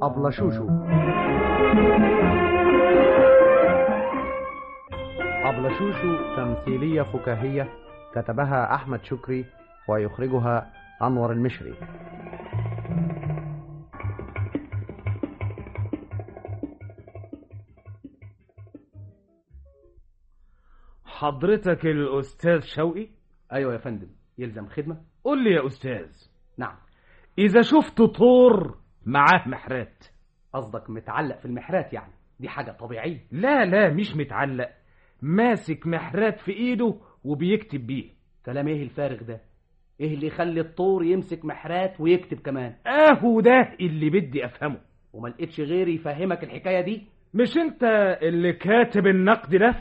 أبلة شوشو أبلة شوشو تمثيلية فكاهية كتبها أحمد شكري ويخرجها أنور المشري حضرتك الأستاذ شوقي أيوة يا فندم يلزم خدمة قول لي يا أستاذ نعم إذا شفت طور معاه محرات قصدك متعلق في المحرات يعني دي حاجة طبيعية لا لا مش متعلق ماسك محرات في إيده وبيكتب بيه كلام ايه الفارغ ده ايه اللي يخلي الطور يمسك محرات ويكتب كمان اهو ده اللي بدي افهمه وما لقيتش غيري يفهمك الحكايه دي مش انت اللي كاتب النقد ده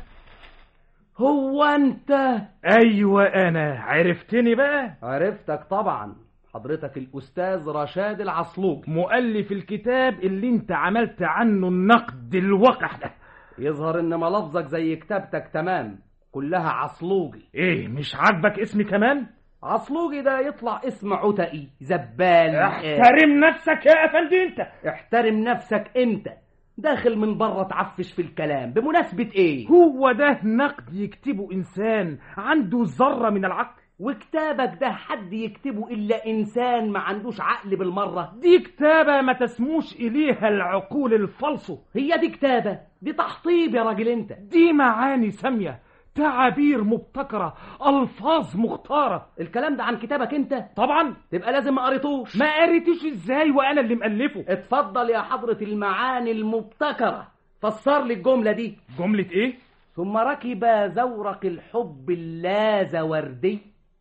هو انت ايوه انا عرفتني بقى عرفتك طبعا حضرتك الاستاذ رشاد العصلوج مؤلف الكتاب اللي انت عملت عنه النقد الوقح ده يظهر ان ملفظك زي كتابتك تمام كلها عصلوجي ايه مش عاجبك اسمي كمان عصلوجي ده يطلع اسم عتقي زبال احترم نفسك يا افندي انت احترم نفسك انت داخل من بره تعفش في الكلام بمناسبة ايه هو ده نقد يكتبه انسان عنده ذرة من العقل وكتابك ده حد يكتبه الا انسان ما عندوش عقل بالمرة دي كتابة ما تسموش اليها العقول الفلصو هي دي كتابة دي تحطيب يا راجل انت دي معاني سامية تعابير مبتكرة ألفاظ مختارة الكلام ده عن كتابك انت طبعا تبقى لازم ما قريتوش ما قريتوش ازاي وانا اللي مألفه اتفضل يا حضرة المعاني المبتكرة فسر لي الجملة دي جملة ايه ثم ركب زورق الحب اللازوردي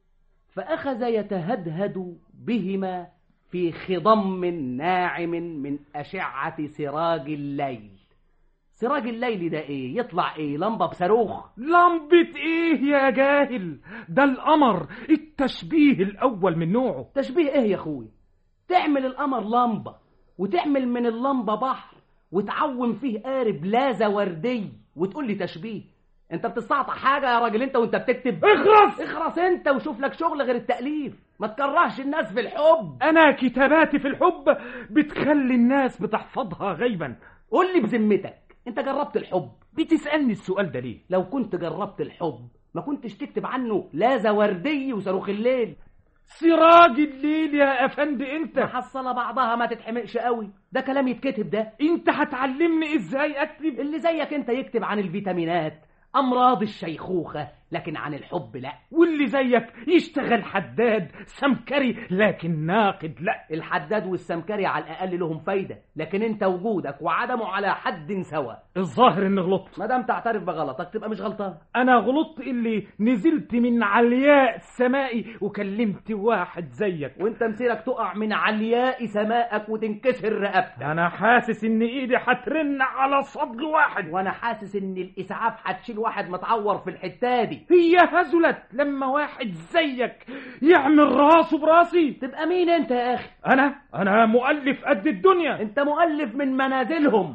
فأخذ يتهدهد بهما في خضم ناعم من أشعة سراج الليل سراج الليل ده ايه يطلع ايه لمبة بصاروخ لمبة ايه يا جاهل ده القمر التشبيه الاول من نوعه تشبيه ايه يا اخوي تعمل القمر لمبة وتعمل من اللمبة بحر وتعوم فيه قارب لازا وردي وتقول لي تشبيه انت بتستعطى حاجة يا راجل انت وانت بتكتب اخرس اخرس انت وشوف لك شغل غير التأليف ما تكرهش الناس في الحب انا كتاباتي في الحب بتخلي الناس بتحفظها غيبا قول لي بذمتك انت جربت الحب بتسألني السؤال ده ليه لو كنت جربت الحب ما كنتش تكتب عنه لازا وردي وصاروخ الليل سراج الليل يا افندي انت محصلة بعضها ما تتحمقش قوي ده كلام يتكتب ده انت هتعلمني ازاي اكتب اللي زيك انت يكتب عن الفيتامينات امراض الشيخوخة لكن عن الحب لا واللي زيك يشتغل حداد سمكري لكن ناقد لا الحداد والسمكري على الاقل لهم فايدة لكن انت وجودك وعدمه على حد سوا الظاهر اني غلطت ما دام تعترف بغلطك تبقى مش غلطان انا غلطت اللي نزلت من علياء سمائي وكلمت واحد زيك وانت مسيرك تقع من علياء سمائك وتنكسر رقبتك انا حاسس ان ايدي هترن على صدر واحد وانا حاسس ان الاسعاف هتشيل واحد متعور في الحته دي هي هزلت لما واحد زيك يعمل راسه براسي تبقى مين انت يا اخي انا انا مؤلف قد الدنيا انت مؤلف من منازلهم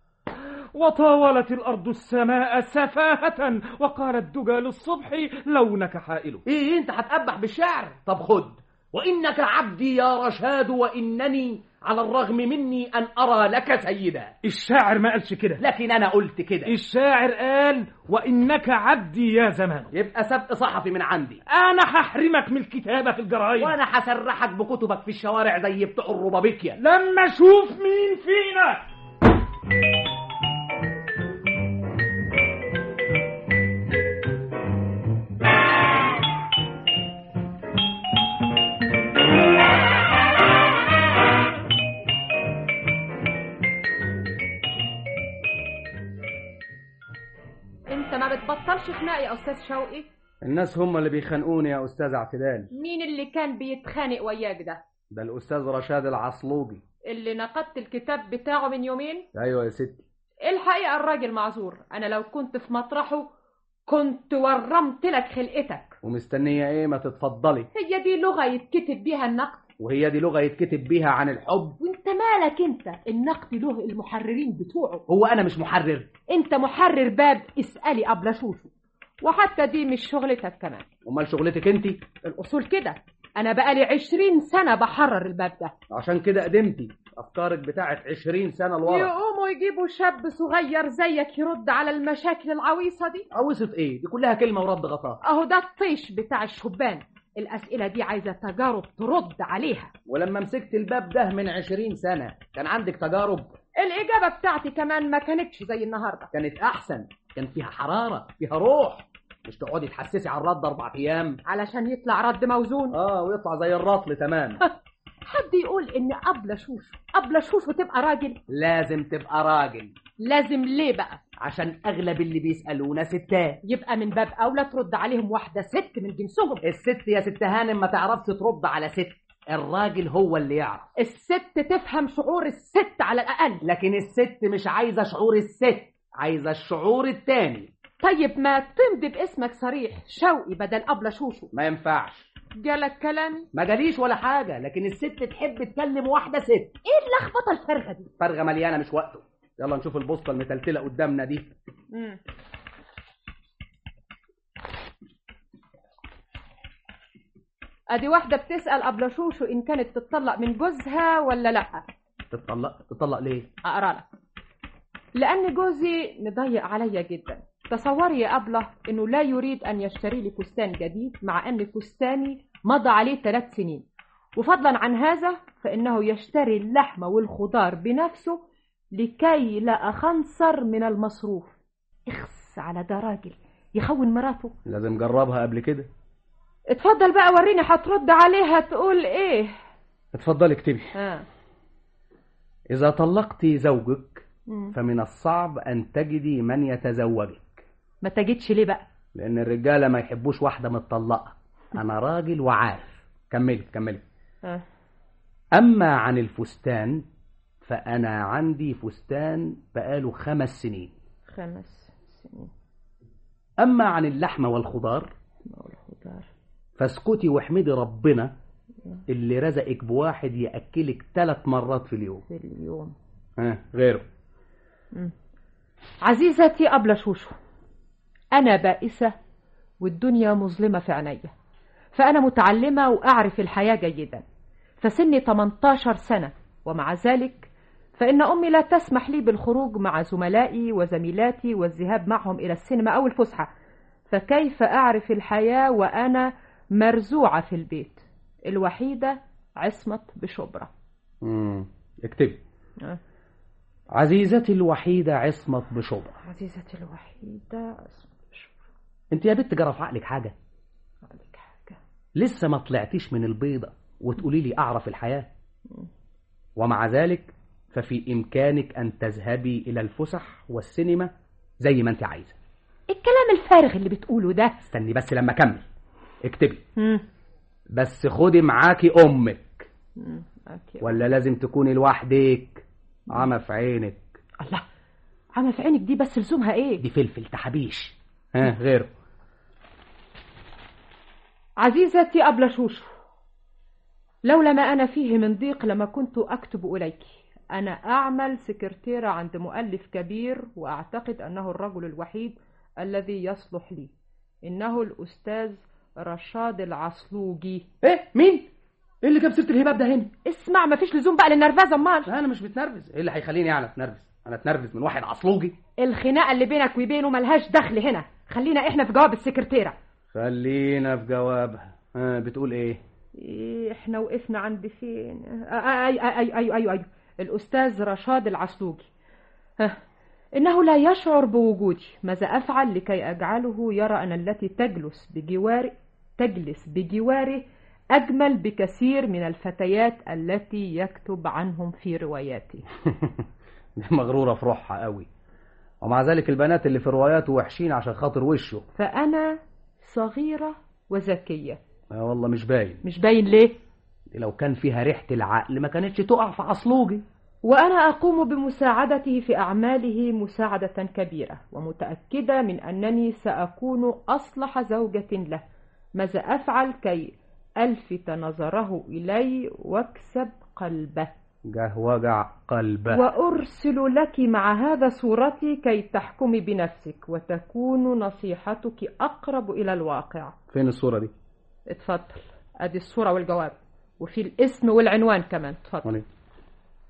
وطاولت الأرض السماء سفاهة وقال الدجى للصبح لونك حائل ايه انت هتقبح بالشعر طب خد وانك عبدي يا رشاد وانني على الرغم مني ان ارى لك سيدا الشاعر ما قالش كده لكن انا قلت كده الشاعر قال وانك عبدي يا زمان يبقى سبق صحفي من عندي انا هحرمك من الكتابه في الجرايد وانا هسرحك بكتبك في الشوارع زي بتوع الربابيكيا لما اشوف مين فينا انت ما بتبطلش خناق يا استاذ شوقي الناس هم اللي بيخانقوني يا استاذ اعتدال مين اللي كان بيتخانق وياك ده ده الاستاذ رشاد العصلوجي اللي نقدت الكتاب بتاعه من يومين ايوه يا ستي الحقيقه الراجل معذور انا لو كنت في مطرحه كنت ورمت لك خلقتك ومستنيه ايه ما تتفضلي هي دي لغه يتكتب بيها النقد وهي دي لغه يتكتب بيها عن الحب وانت مالك انت النقد له المحررين بتوعه هو انا مش محرر انت محرر باب اسالي ابله شوشو وحتى دي مش شغلتك كمان امال شغلتك انت الاصول كده انا بقالي عشرين سنه بحرر الباب ده عشان كده قدمتي افكارك بتاعت عشرين سنه لورا يقوموا يجيبوا شاب صغير زيك يرد على المشاكل العويصة دي عوصت ايه دي كلها كلمه ورد غطاء اهو ده الطيش بتاع الشبان الأسئلة دي عايزة تجارب ترد عليها ولما مسكت الباب ده من عشرين سنه كان عندك تجارب الإجابة بتاعتي كمان ما كانتش زي النهاردة كانت احسن كان فيها حراره فيها روح مش تقعدي تحسسي على الرد اربع ايام علشان يطلع رد موزون اه ويطلع زي الرطل تمام حد يقول إن قبل شوشو قبل شوشو تبقى راجل لازم تبقى راجل لازم ليه بقى عشان اغلب اللي بيسالونا ستات يبقى من باب أولى ترد عليهم واحدة ست من جنسهم الست يا ست هانم ما تعرفش ترد على ست الراجل هو اللي يعرف الست تفهم شعور الست على الأقل لكن الست مش عايزه شعور الست عايزه الشعور التاني طيب ما تمضي باسمك صريح شوقي بدل أبلة شوشو ما ينفعش جالك كلامي ما جاليش ولا حاجه لكن الست تحب تكلم واحده ست ايه اللخبطة الفارغة دي فرغه مليانه مش وقته يلا نشوف البوسطه المتلتله قدامنا دي مم. ادي واحدة بتسأل أبلة شوشو إن كانت تتطلق من جوزها ولا لأ تتطلق تتطلق ليه أقرأ لك لأن جوزي مضيق عليا جدا تصوري يا أبلة إنه لا يريد أن يشتري لي فستان جديد مع أن فستاني مضى عليه ثلاث سنين وفضلا عن هذا فإنه يشتري اللحم والخضار بنفسه لكي لا أخنصر من المصروف اخس على ده راجل يخون مراته لازم جربها قبل كده اتفضل بقى وريني هترد عليها تقول ايه اتفضلي اكتبي ها اذا طلقت زوجك مم. فمن الصعب ان تجدي من يتزوجك ما تجدش ليه بقى لان الرجاله ما يحبوش واحده متطلقه انا راجل وعارف كملي كملي ها. اما عن الفستان فانا عندي فستان بقاله خمس سنين خمس سنين اما عن اللحمه والخضار والخضار فاسكتي واحمدي ربنا اللي رزقك بواحد ياكلك ثلاث مرات في اليوم في اليوم ها غيره عزيزتي أبلة شوشو أنا بائسة والدنيا مظلمة في عينيا فأنا متعلمة وأعرف الحياة جيدا فسني 18 سنة ومع ذلك فإن أمي لا تسمح لي بالخروج مع زملائي وزميلاتي والذهاب معهم إلى السينما أو الفسحة فكيف أعرف الحياة وأنا مرزوعة في البيت الوحيدة عصمت بشبرة امم اكتبي أه. عزيزتي الوحيده عصمت بشبرا عزيزتي الوحيدة عصمت بشبرة انت يا بنت جرى في عقلك حاجه أقولك حاجة لسه ما طلعتيش من البيضه وتقولي لي اعرف الحياه ومع ذلك ففي امكانك ان تذهبي الى الفسح والسينما زي ما انت عايزه الكلام الفارغ اللي بتقوله ده استني بس لما اكمل اكتبي مم. بس خدي معاكي امك مم. أوكي. ولا لازم تكوني لوحدك عمى في عينك الله عمى في عينك دي بس لزومها ايه دي فلفل تحابيش ها غيره عزيزتي أبلة شوشو لولا ما أنا فيه من ضيق لما كنت أكتب إليك أنا أعمل سكرتيرة عند مؤلف كبير وأعتقد أنه الرجل الوحيد الذي يصلح لي إنه الأستاذ رشاد العصلوجي ايه مين ايه اللي جاب سيره الهباب ده هنا اسمع مفيش لزوم بقى للنرفزة أمال لا انا مش متنرفز ايه اللي هيخليني يعني اتنرفز انا اتنرفز من واحد عصلوجي الخناقة اللي بينك وبينه ملهاش دخل هنا خلينا إحنا في جواب السكرتيرة خلينا في جوابها ها بتقول ايه إيه احنا وقفنا عند فين آه، آه، اي اي اي اي اي الاستاذ رشاد العسلوجي ها انه لا يشعر بوجودي ماذا افعل لكي اجعله يرى ان التي تجلس بجواري تجلس بجواره اجمل بكثير من الفتيات التي يكتب عنهم في رواياته دي مغروره في روحها قوي ومع ذلك البنات اللي في رواياته وحشين عشان خاطر وشه فانا صغيره وذكيه آه والله مش باين مش باين ليه دي لو كان فيها ريحه العقل ما كانتش تقع في عصلوجي وأنا أقوم بمساعدته في أعماله مساعدة كبيرة ومتأكدة من أنني سأكون أصلح زوجة له ماذا أفعل كي ألفت نظره إلي واكسب قلبه جه وجع قلبه وأرسل لك مع هذا صورتي كي تحكمي بنفسك وتكون نصيحتك أقرب إلى الواقع فين الصوره دي اتفضل أدي الصورة والجواب وفي الاسم والعنوان كمان اتفضل وني.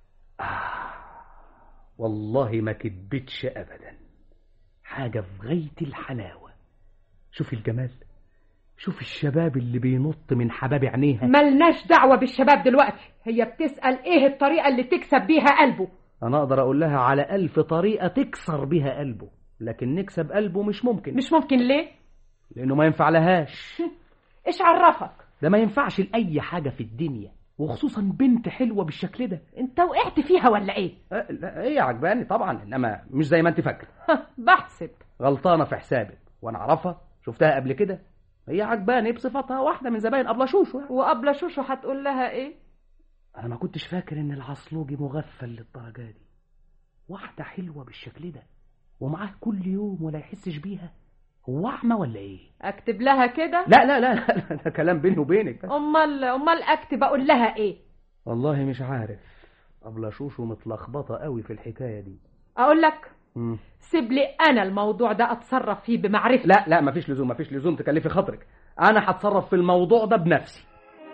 والله ما كدبتش ابدا حاجه في غايه الحلاوه شوف الجمال شوف الشباب اللي بينط من حباب عينيها ملناش دعوة بالشباب دلوقتي هي بتسأل ايه الطريقة اللي تكسب بيها قلبه انا اقدر اقول لها على الف طريقه تكسر بيها قلبه لكن نكسب قلبه مش ممكن مش ممكن ليه لانه ما ينفع لهاش ايش عرفك ده ما ينفعش لاي حاجه في الدنيا وخصوصا بنت حلوه بالشكل ده انت وقعت فيها ولا ايه أه لا هي عجباني طبعا انما مش زي ما انت فاكره بحسب غلطانه في حسابك وانا اعرفها شفتها قبل كده هي عجباني بصفتها واحده من زباين ابله شوشو يعني. وقبل شوشو هتقول لها ايه انا ما كنتش فاكر ان العصلوجي مغفل للدرجه دي واحده حلوه بالشكل ده ومعاه كل يوم ولا يحسش بيها هو اعمى ولا ايه اكتب لها كده لا لا لا, لا ده كلام بيني وبينك بس. امال امال اكتب اقول لها ايه والله مش عارف ابله شوشو متلخبطه قوي في الحكايه دي اقول لك مم. سيب لي انا الموضوع ده اتصرف فيه بمعرفتي لا لا مفيش لزوم مفيش لزوم تكلفي خاطرك انا هتصرف في الموضوع ده بنفسي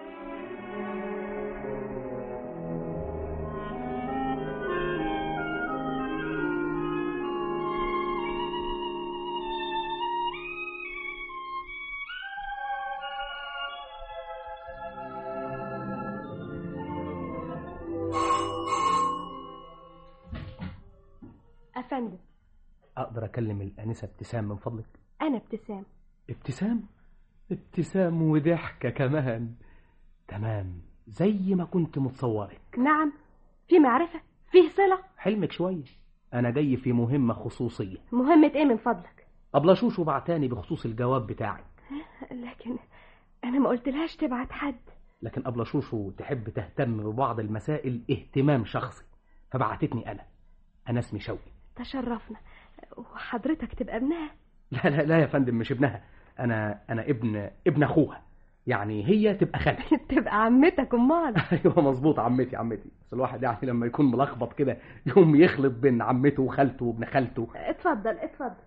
أفندم اقدر اكلم الانسه ابتسام من فضلك أنا ابتسام ابتسام ابتسام وضحكه كمان تمام زي ما كنت متصورك نعم في معرفة فيه صلة حلمك شويه انا جاي في مهمه خصوصيه مهمة إيه من فضلك ابله شوشو بعتاني بخصوص الجواب بتاعك لكن أنا ما قلتلهاش تبعت حد لكن ابله شوشو تحب تهتم ببعض المسائل اهتمام شخصي فبعتتني انا انا اسمي شوقي تشرفنا وحضرتك تبقى ابنها لا لا لا يا فندم مش ابنها انا انا ابن ابن اخوها يعني هي تبقى خالتي تبقى عمتك أمال ايوه مظبوط عمتي عمتي بس الواحد يعني لما يكون ملخبط كده يقوم يخلط بين عمته وخالته وابن خالته اتفضل اتفضل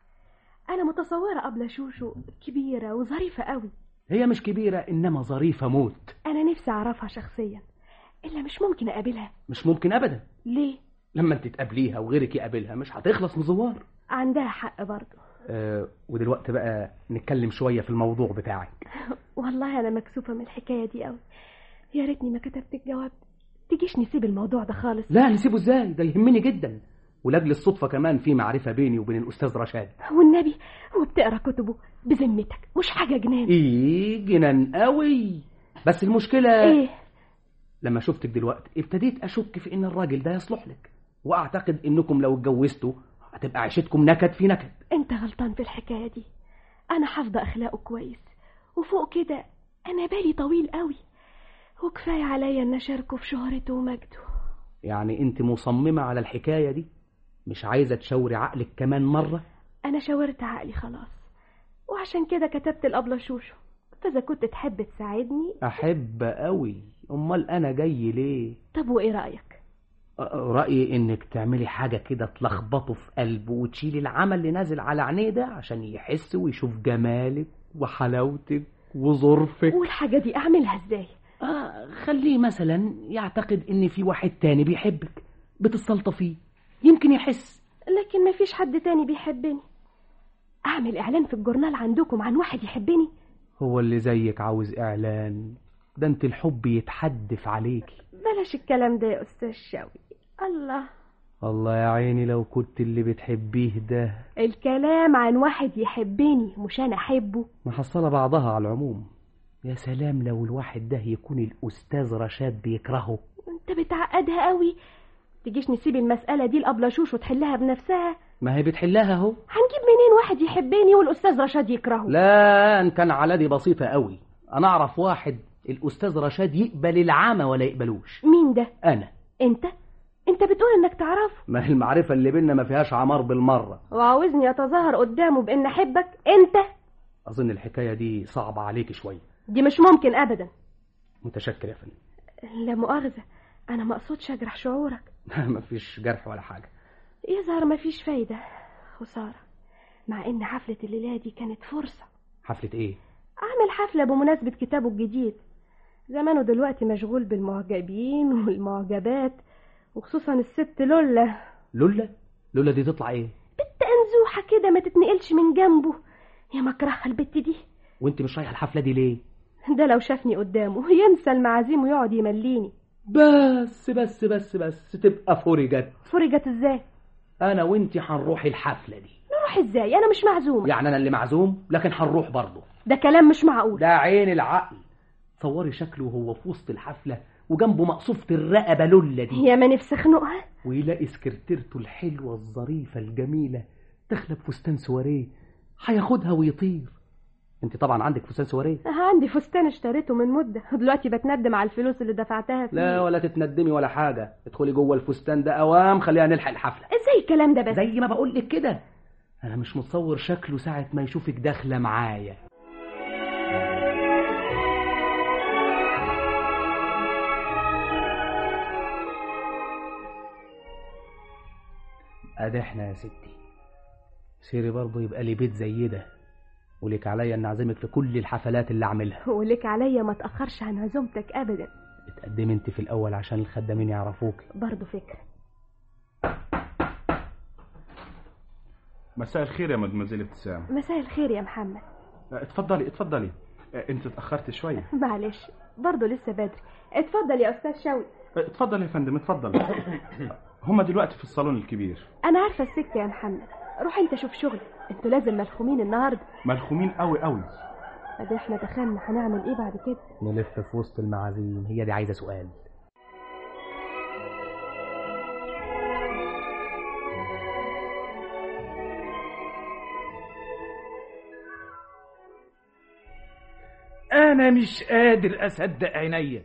أنا متصورة قبل شوشو كبيرة وظريفة قوي هي مش كبيره انما ظريفه موت أنا نفسي أعرفها شخصيا إلا مش ممكن أقابلها مش ممكن ابدا ليه؟ لما انت تقابليها وغيرك يقابلها مش هتخلص من زوار عندها حق برضه أه ودلوقتي بقى نتكلم شويه في الموضوع بتاعك والله أنا مكسوفة من الحكاية دي قوي يا ريتني ما كتبت الجواب تجيش نسيب الموضوع ده خالص لا نسيبه ازاي ده يهمني جدا ولاجل الصدفه كمان في معرفه بيني وبين الاستاذ رشاد والنبي وبتقرا كتبه بذمتك مش حاجة جنان ايه جنان قوي بس المشكله ايه لما شفتك دلوقتي ابتديت اشك في ان الراجل ده يصلح لك واعتقد انكم لو اتجوزتوا هتبقى عيشتكم نكد في نكد انت غلطان في الحكاية دي انا حافظة اخلاقه كويس وفوق كده انا بالي طويل قوي وكفاية عليا ان اشاركه في شهرته ومجده يعني انت مصممه على الحكايه دي مش عايزه تشاوري عقلك كمان مره انا شاورت عقلي خلاص وعشان كده كتبت الابلة شوشو فاذا كنت تحب تساعدني احب قوي امال انا جاي ليه طب وايه رأيك أ- رايي انك تعملي حاجه كده تلخبطه في قلبه وتشيلي العمل اللي نازل على عينيه ده عشان يحس ويشوف جمالك وحلاوتك وظرفك والحاجة دي اعملها ازاي آه خليه مثلا يعتقد ان في واحد تاني بيحبك بتستلطفيه يمكن يحس لكن مفيش حد تاني بيحبني اعمل اعلان في الجورنال عندكم عن واحد يحبني هو اللي زيك عاوز اعلان ده انت الحب يتحدف عليكي بلاش الكلام ده يا استاذ شوقي الله الله يا عيني لو كنت اللي بتحبيه ده الكلام عن واحد يحبني مش انا احبه محصلة بعضها على العموم يا سلام لو الواحد ده يكون الأستاذ رشاد بيكرهه انت بتعقدها قوي تجيش نسيب المسألة دي لأبلة شوش وتحلها بنفسها ما هي بتحلها اهو هنجيب منين واحد يحبني والأستاذ رشاد يكرهه لا ان كان على دي بسيطة قوي انا اعرف واحد الأستاذ رشاد يقبل العامة ولا يقبلوش مين ده انا انت انت بتقول انك تعرفه ما هي المعرفة اللي بينا ما فيهاش عمار بالمرة وعاوزني اتظاهر قدامه بان احبك انت اظن الحكاية دي صعبة عليك شوية دي مش ممكن ابدا متشكر يا فندم لا مؤاخذة انا ما اقصدش اجرح شعورك ما فيش جرح ولا حاجة يظهر ما فيش فايدة خسارة مع ان حفلة الليلة دي كانت فرصة حفلة ايه اعمل حفلة بمناسبة كتابه الجديد زمانه دلوقتي مشغول بالمعجبين والمعجبات وخصوصا الست لولا لولا لولا دي تطلع ايه بنت انزوحه كده ما تتنقلش من جنبه يا مكرهها البت دي وانت مش رايحه الحفله دي ليه ده لو شافني قدامه ينسى المعازيم ويقعد يمليني بس بس بس بس تبقى فرجت فرجت ازاي انا وانت هنروح الحفله دي نروح ازاي انا مش معزومه يعني انا اللي معزوم لكن هنروح برضه ده كلام مش معقول ده عين العقل صوري شكله وهو في وسط الحفله وجنبه مقصوفه الرقبه لولا دي يا ما نفسي اخنقها ويلاقي سكرتيرته الحلوه الظريفه الجميله داخله بفستان سواريه هياخدها ويطير انت طبعا عندك فستان سواريه عندي فستان اشتريته من مده ودلوقتي بتندم على الفلوس اللي دفعتها فيه لا ولا تتندمي ولا حاجه ادخلي جوه الفستان ده اوام خلينا نلحق الحفله ازاي الكلام ده بس زي ما بقول لك كده انا مش متصور شكله ساعه ما يشوفك داخله معايا ادي احنا يا ستي سيري برضه يبقى لي بيت زي ده ولك عليا ان اعزمك في كل الحفلات اللي اعملها ولك عليا ما تاخرش عن عزومتك ابدا اتقدمي انت في الاول عشان الخدامين يعرفوك برضه فكره مساء الخير يا مدمزيل ابتسام مساء الخير يا محمد آه، اتفضلي اتفضلي آه، انت اتاخرت شويه معلش برضه لسه بدري اتفضل يا استاذ شوقي آه، اتفضل يا فندم اتفضل هما دلوقتي في الصالون الكبير انا عارفه السكه يا محمد روح انت شوف شغل انتوا لازم ملخومين النهارده ملخومين قوي قوي ادي احنا دخلنا هنعمل ايه بعد كده نلف في وسط المعازيم هي دي عايزه سؤال انا مش قادر اصدق عينيا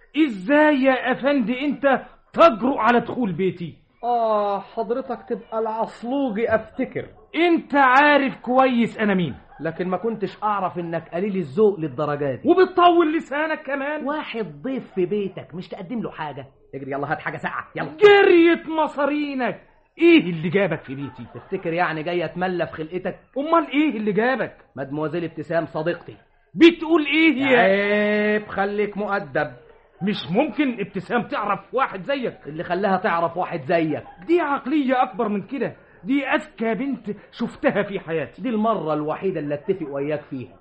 ازاي يا افندي انت تجرؤ على دخول بيتي اه حضرتك تبقى العصلوجي افتكر انت عارف كويس انا مين لكن ما كنتش اعرف انك قليل الذوق للدرجه دي وبتطول لسانك كمان واحد ضيف في بيتك مش تقدم له حاجه اجري يلا هات حاجه ساقعه يلا جريت مصارينك ايه اللي جابك في بيتي تفتكر يعني جايه تملف خلقتك امال ايه اللي جابك مدموزيل ابتسام صديقتي بتقول ايه يا عيب خليك مؤدب مش ممكن ابتسام تعرف واحد زيك اللي خلاها تعرف واحد زيك دي عقلية أكبر من كده دي أذكى بنت شفتها في حياتي دي المره الوحيده اللي اتفق وياك فيها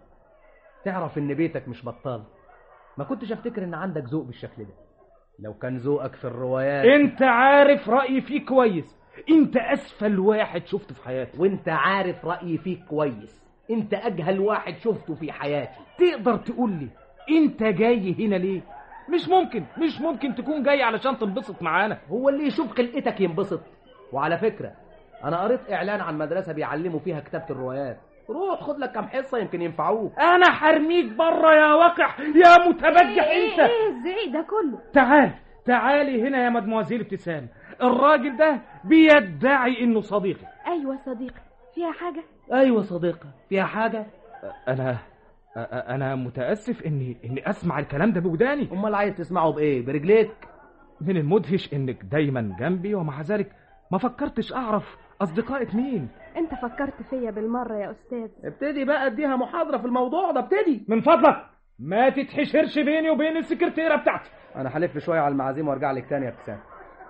تعرف ان بيتك مش بطال ما كنتش افتكر ان عندك ذوق بالشكل ده لو كان ذوقك في الروايات أنت عارف رأيي فيه كويس أنت أسفل واحد شفته في حياتي وانت عارف رأيي فيك كويس انت اجهل واحد شفته في حياتي تقدر تقول لي أنت جاي هنا ليه مش ممكن مش ممكن تكون جاي علشان تنبسط معانا هو اللي يشوف خلقتك ينبسط وعلى فكرة انا قريت اعلان عن مدرسة بيعلموا فيها كتابة الروايات روح خد لك كام حصة يمكن ينفعوك أنا حرميك بره يا وقح يا متبجح ايه أنت ايه ازاي ده كله تعال تعالي هنا يا مدموزيل ابتسام الراجل ده بيدعي انه صديقي ايوه صديقي فيها حاجه ايوه صديقة فيها حاجة انا انا متاسف اني اني اسمع الكلام ده بوداني امال عايز تسمعه بايه برجليك من المدهش انك دايما جنبي ومع ذلك ما فكرتش اعرف اصدقائك مين انت فكرت فيا بالمره يا استاذ ابتدي بقى اديها محاضرة في الموضوع ده ابتدي من فضلك ما تتحشرش بيني وبين السكرتيره بتاعتي انا هلف شوية على المعازيم وارجع لك تاني يا ابتسام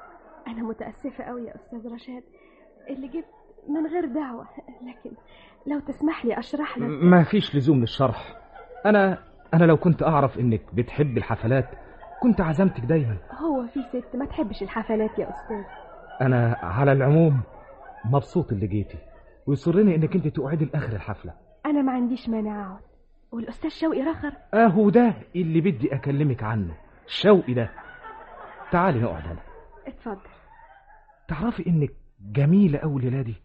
انا متاسفه قوي يا استاذ رشاد اللي جبت من غير دعوه لكن لو تسمح لي اشرح لك ما فيش لزوم للشرح انا انا لو كنت اعرف انك بتحب الحفلات كنت عزمتك دايما هو في ست ما تحبش الحفلات يا استاذ انا على العموم مبسوط اللي جيتي ويسرني انك انت تقعدي لاخر الحفله انا ما عنديش مانع اقعد والاستاذ شوقي رخر اهو ده اللي بدي اكلمك عنه شوقي ده تعالي نقعد هنا اتفضل تعرفي انك جميله قوي الليله دي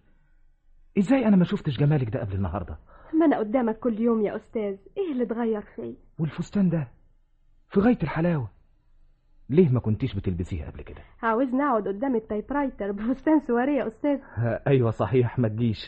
ازاي انا ما شفتش جمالك ده قبل النهارده ما انا قدامك كل يوم يا استاذ ايه اللي اتغير فيا والفستان ده في غايه الحلاوه ليه ما كنتيش بتلبسيه قبل كده عاوزني اقعد قدام التايب رايتر بفستان سواري يا استاذ ها، ايوه صحيح ما تجيش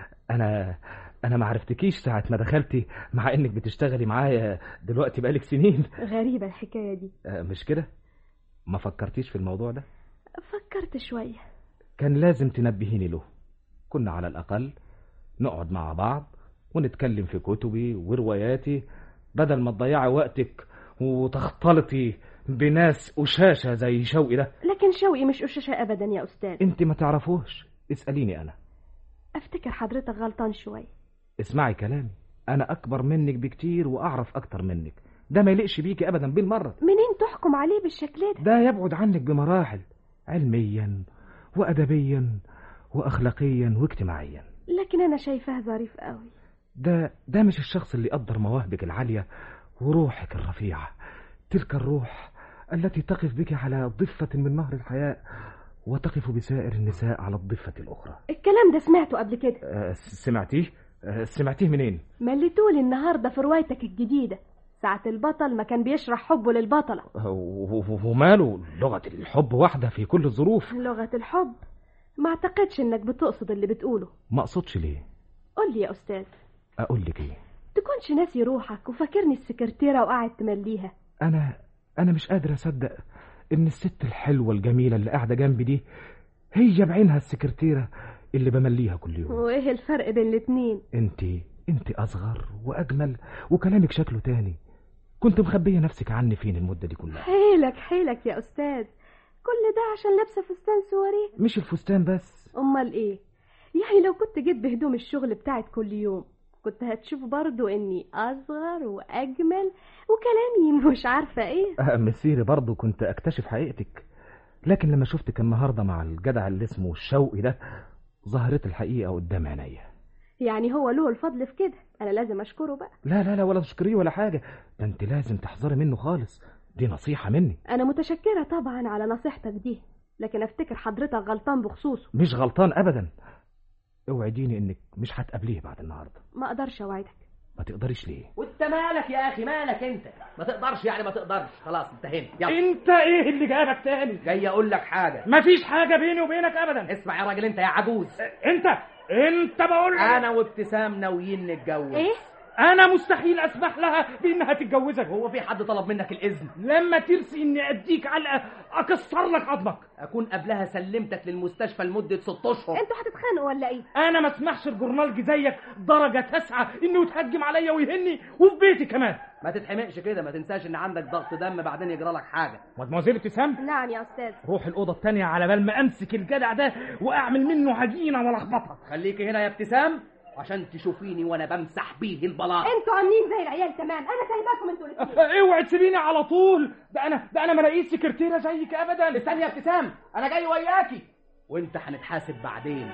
انا انا ما عرفتكيش ساعه ما دخلتي مع انك بتشتغلي معايا دلوقتي بقالك سنين غريبه الحكايه دي آه، مش كده ما فكرتيش في الموضوع ده فكرت شويه كان لازم تنبهيني له كنا على الأقل نقعد مع بعض ونتكلم في كتبي ورواياتي بدل ما تضيعي وقتك وتختلطي بناس قشاشة زي شوقي ده لكن شوقي مش قشاشة أبدا يا أستاذ انت ما تعرفوش اسأليني انا أفتكر حضرتك غلطان شوية اسمعي كلامي انا اكبر منك بكتير واعرف اكتر منك ده ما يليقش بيكي ابدا بالمرة منين تحكم عليه بالشكل ده ده يبعد عنك بمراحل علميا وادبيا واخلاقيا واجتماعيا لكن أنا شايفاه ظريف قوي ده ده مش الشخص اللي يقدر مواهبك العالية وروحك الرفيعة تلك الروح التي تقف بك على ضفة من نهر الحياة وتقف بسائر النساء على الضفة الأخرى الكلام ده سمعته قبل كده أه سمعتيه؟ أه سمعتيه منين؟ مليتولي النهاردة في روايتك الجديدة ساعة البطل ما كان بيشرح حبه للبطلة أه، و- و- وماله لغة الحب واحدة في كل الظروف لغة الحب ما اعتقدش انك بتقصد اللي بتقوله ما أقصدش ليه؟ قول لي يا أستاذ أقول لك إيه؟ تكونش ناسي روحك وفاكرني السكرتيرة وقاعد تمليها أنا أنا مش قادر أصدق إن الست الحلوة الجميلة اللي قاعدة جنبي دي هي بعينها السكرتيرة اللي بمليها كل يوم وايه الفرق بين الاتنين انت انت اصغر واجمل وكلامك شكله تاني كنت مخبيه نفسك عني فين المده دي كلها حيلك حيلك يا أستاذ كل ده عشان لابسة فستان سواري مش الفستان بس أمال إيه يعني لو كنت جيت بهدوم الشغل بتاعت كل يوم كنت هتشوف برضو إني أصغر وأجمل وكلامي مش عارفة إيه أه، مسيري برضه كنت اكتشف حقيقتك لكن لما شفتك النهارده مع الجدع اللي اسمه الشوقي ده ظهرت الحقيقه قدام عينيا يعني هو له الفضل في كده أنا لازم أشكره بقى لا لا لا ولا تشكريه ولا حاجه ده انت لازم تحذري منه خالص دي نصيحه مني أنا متشكرة طبعا على نصيحتك دي لكن أفتكر حضرتك غلطان بخصوصه مش غلطان ابدا اوعديني انك مش هتقابليه بعد النهارده ما أقدرش أوعدك ما تقدريش ليه وانت مالك يا اخي مالك انت ما تقدرش يعني ما تقدرش خلاص انتهينا يلا انت ايه اللي جابك تاني جاي اقول لك حاجه مفيش حاجه بيني وبينك ابدا اسمع يا راجل انت يا عجوز انت انت بقول لك انا وابتسام ناويين نتجوز إيه انا مستحيل اسمح لها بانها تتجوزك هو في حد طلب منك الاذن لما ترسي اني اديك علقه اكسر لك عظمك اكون قبلها سلمتك للمستشفى لمده ست اشهر أنتوا هتتخانقوا ولا إيه انا ما اسمحش الجورنال زيك درجه تسعه انه يتهجم عليا ويهني وفي بيتي كمان ما تتحمقش كده ما تنساش ان عندك ضغط دم بعدين يجرى لك حاجه مدموزيل ابتسام نعم يا أستاذ روح الاوضه التانية على بال ما امسك الجدع ده واعمل منه عجينه والخبطها خليكي هنا يا ابتسام عشان تشوفيني وانا بمسح بيه البلاط انتوا عاملين زي العيال تمام انا سايباكم انتوا الاثنين اوعي تسيبيني على طول ده انا ده انا ما لاقيش سكرتيره زيك ابدا استني يا ابتسام انا جاي وياكي وانت هنتحاسب بعدين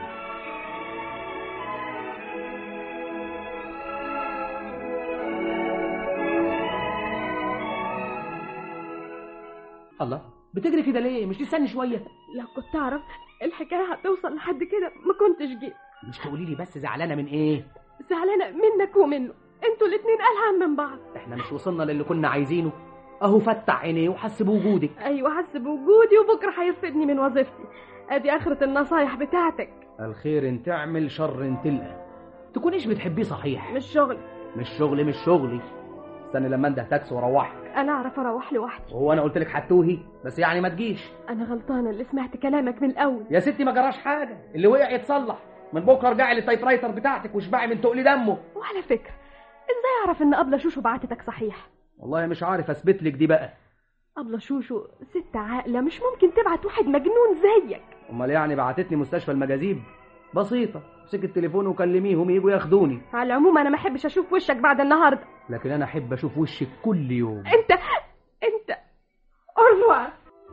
الله بتجري كده ليه مش تستني شويه لو كنت اعرف الحكايه هتوصل لحد كده ما كنتش جيت مش تقولي لي بس زعلانه من ايه زعلانه منك ومنه انتوا الاثنين قلعان من بعض احنا مش وصلنا للي كنا عايزينه اهو فتح عينيه وحس بوجودك ايوه حس بوجودي وبكره هيرفدني من وظيفتي ادي اخره النصايح بتاعتك الخير ان تعمل شر ان تلقى تكونيش بتحبيه صحيح مش شغل مش شغلي مش شغلي استني لما انده تاكسي واروحك انا اعرف اروح لوحدي وهو انا قلت لك هتوهي بس يعني ما تجيش انا غلطانه اللي سمعت كلامك من الاول يا ستي ما جراش حاجه اللي وقع يتصلح من بكره ارجعي للتايب رايتر بتاعتك واشبعي من تقل دمه وعلى فكره ازاي اعرف ان ابله شوشو بعتتك صحيح والله مش عارف اثبت لك دي بقى ابله شوشو ست عاقله مش ممكن تبعت واحد مجنون زيك امال يعني بعتتني مستشفى المجاذيب بسيطه امسك التليفون وكلميهم يجوا ياخدوني على العموم انا ما احبش اشوف وشك بعد النهارده لكن انا احب اشوف وشك كل يوم انت انت اورفوار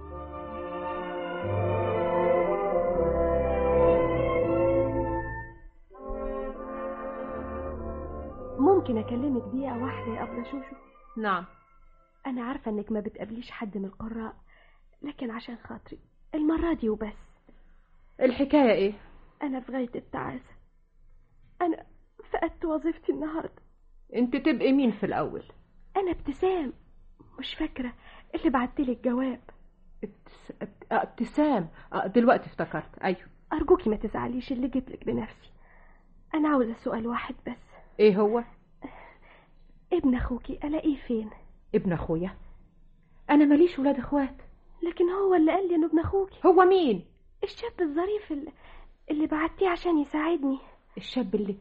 ممكن اكلمك دقيقه واحده يا ابله شوشو نعم انا عارفه انك ما بتقابليش حد من القراء لكن عشان خاطري المره دي وبس الحكاية ايه انا في غايه التعاسه انا فقدت وظيفتي النهارده انت تبقي مين في الاول انا ابتسام مش فاكره اللي بعتلك جواب ابتس... ابت- آه، ابتسام آه، دلوقتي افتكرت ايوه ارجوكي ما تزعليش اللي جبتلك بنفسي انا عاوزه سؤال واحد بس ايه هو ابن اخوكي الاقيه فين ابن اخويا انا ماليش ولاد اخوات لكن هو اللي قال لي انه ابن اخوكي هو مين الشاب الظريف اللي, اللي بعتيه عشان يساعدني الشاب اللي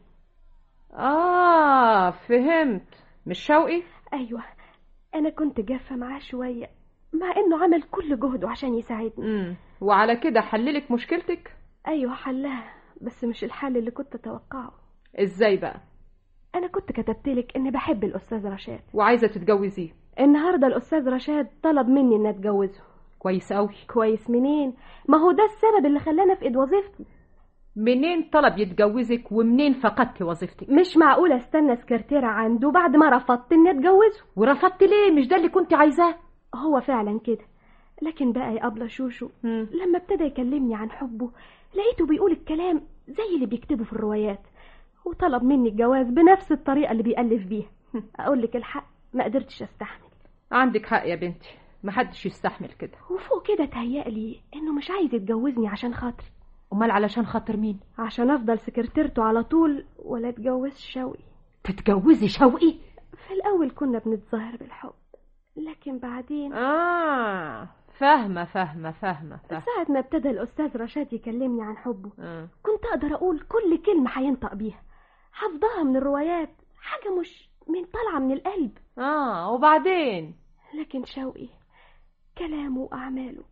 اه فهمت مش شوقي ايوه انا كنت جافه معاه شويه مع انه عمل كل جهده عشان يساعدني امم وعلى كده حللك مشكلتك ايوه حلها بس مش الحل اللي كنت اتوقعه ازاي بقى انا كنت كتبتلك اني بحب الاستاذ رشاد وعايزه تتجوزيه النهارده الاستاذ رشاد طلب مني ان اتجوزه كويس قوي كويس منين ما هو ده السبب اللي خلاني افقد وظيفتي منين طلب يتجوزك ومنين فقدت وظيفتك مش معقول استنى سكرتيرة عنده بعد ما رفضت اني اتجوزه ورفضت ليه مش ده اللي كنت عايزاه هو فعلا كده لكن بقى يا أبلة شوشو مم. لما ابتدى يكلمني عن حبه لقيته بيقول الكلام زي اللي بيكتبه في الروايات وطلب مني الجواز بنفس الطريقة اللي بيألف بيها أقول لك الحق ما قدرتش أستحمل عندك حق يا بنتي محدش يستحمل كده وفوق كده تهيألي إنه مش عايز يتجوزني عشان خاطري امال علشان خاطر مين عشان أفضل سكرتيرته على طول ولا اتجوز شوقي تتجوزي شوقي في الأول كنا بنتظاهر بالحب لكن بعدين اه فاهمه فاهمه فاهمه فاهمه ساعة ما ابتدى الأستاذ رشاد يكلمني عن حبه آه. كنت أقدر أقول كل كلمة هينطق بيها حافظاها من الروايات حاجة مش من طالعة من القلب اه وبعدين لكن شوقي كلامه وأعماله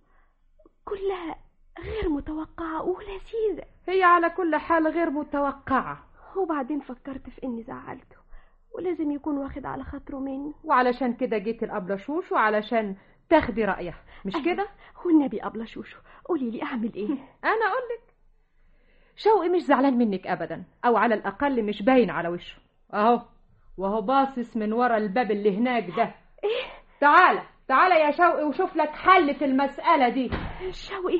كلها غير متوقعة ولذيذة هي على كل حال غير متوقعه وبعدين فكرت في إني زعلته ولازم يكون واخد على خاطره مني وعلشان كده جيت الأبلة شوشو علشان تاخدي رأيها مش أيوة. كده والنبي أبلة شوشو قولي لي أعمل إيه أنا أقولك شوقي مش زعلان منك أبدا أو على الأقل مش باين على وشه أهو وهو باصص من ورا الباب اللي هناك ده إيه تعالى تعالى يا شوقي وشوف لك حل في المسألة دي شوقي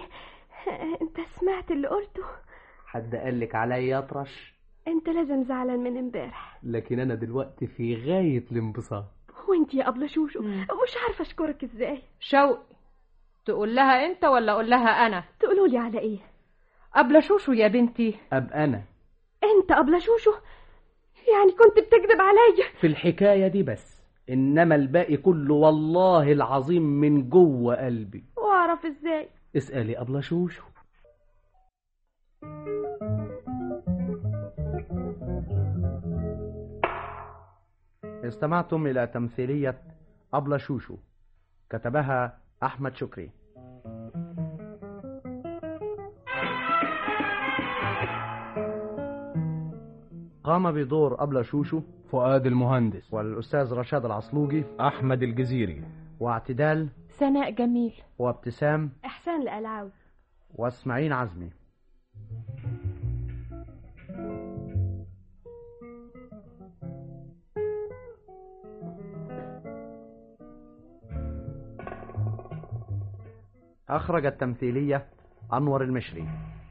أنت سمعت اللي قلته حد قالك عليا اطرش أنت لازم زعلان من امبارح لكن انا دلوقتي في غاية الانبساط وانت يا أبلة شوشو مم. مش عارفة أشكرك إزاي شوقي تقول لها أنت ولا أقول لها أنا تقولوا لي على إيه أبلة شوشو يا بنتي ابقى انا أنت أبلة شوشو يعني كنت بتكذب عليا في الحكاية دي بس انما الباقي كله والله العظيم من جوه قلبي وأعرف إزاي اسألي أبلة شوشو استمعتم إلى تمثيلية أبلة شوشو كتبها أحمد شكري قام بدور أبلة شوشو فؤاد المهندس والأستاذ رشاد العصلوجي أحمد الجزيري واعتدال سناء جميل وابتسام إحسان القلعاوي واسماعيل عزمي أخرج التمثيلية أنور المشري